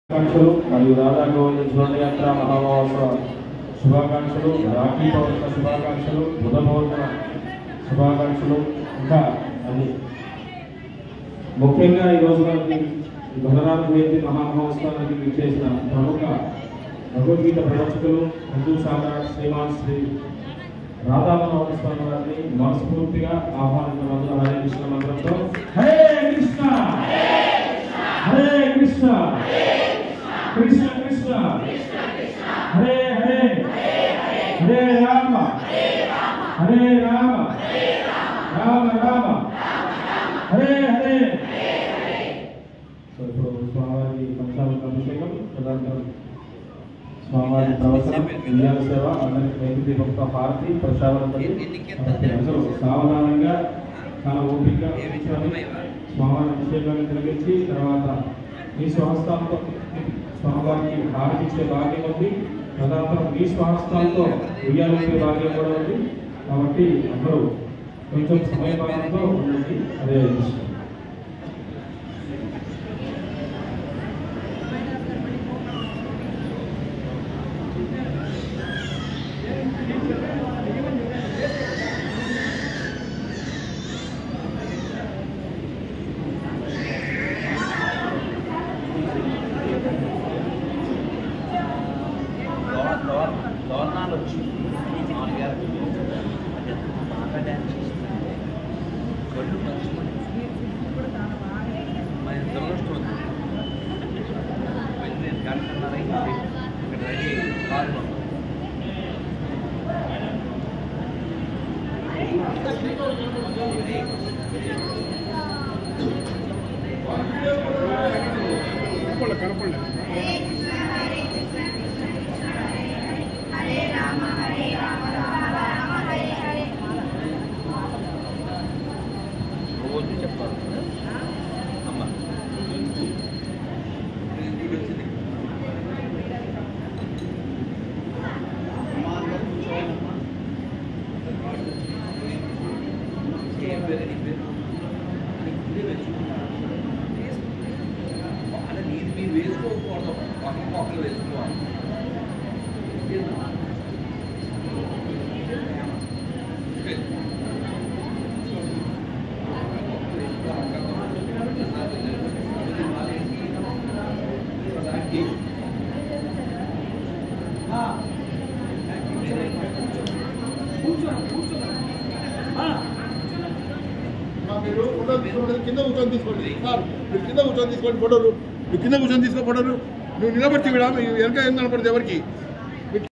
శుభాకాంక్షలు మరియు రాధా గోవింద జోడయాత్ర మహామహోత్సవ శుభాకాంక్షలు రాఖీ పౌర్ణిమ శుభాకాంక్షలు బుధ పౌర్ణిమ శుభాకాంక్షలు ఇంకా అన్ని ముఖ్యంగా ఈ రోజు మనకి బలరామ జయంతి మహామహోత్సవానికి విచ్చేసిన ప్రముఖ భగవద్గీత ప్రవచకులు హిందూ సామ్రాట్ శ్రీమాన్ శ్రీ రాధామోహన స్వామి వారిని మనస్ఫూర్తిగా ఆహ్వానించడం హరే కృష్ణ మంత్రంతో హరే కృష్ణ హరే కృష్ణ కృష్ణ కృష్ణ హరే హరే హరే రామ హరే రామ రామ రామ హరే హరే సో ఇప్పుడు స్వామివారి పంచామృత అభిషేకం తదనంతరం స్వామివారి ప్రవచనం విజ్ఞాన సేవ అందరికి వైద్య దీపంతో హారతి ప్రసాదం అందరూ సావధానంగా చాలా ఓపిక స్వామివారి అభిషేకాన్ని కలిగించి తర్వాత మీ స్వహస్తాలతో స్వామివారికి హారతి ఇచ్చే భాగ్యం ఉంది తదనంతరం మీ స్వహస్తాలతో ఉయ్యాలే భాగ్యం కూడా ఉంది కాబట్టి అందరూ కొంచెం సమయపాలనతో ఉండండి అదే విషయం లోనాలు వచ్చి నాలుగేళ్ళకి బాగా డ్యాన్స్ చేస్తుంది కళ్ళు మంచుకొని మా దురదృష్టం ఉంది వెళ్ళి నేను గంటన్నర అయింది ఇక్కడ రెడీ కారులో రోజు చెప్తారు అమ్మ ఏం పేరు నీ పేరు ఇప్పుడే వేసుకుంటాను వాళ్ళ నీరు మీరు వేసుకోకూడదు పక్క మొక్కలు వేసుకోవాలి మీరు ఫోటో తీసుకోండి కింద కూర్చొని తీసుకోండి సార్ మీరు కింద కూర్చొని తీసుకోండి ఫోటోలు మీరు కింద కూర్చొని తీసుకో ఫోటోలు నువ్వు నిలబట్టి విడా వెనక ఏం కనపడుతుంది ఎవరికి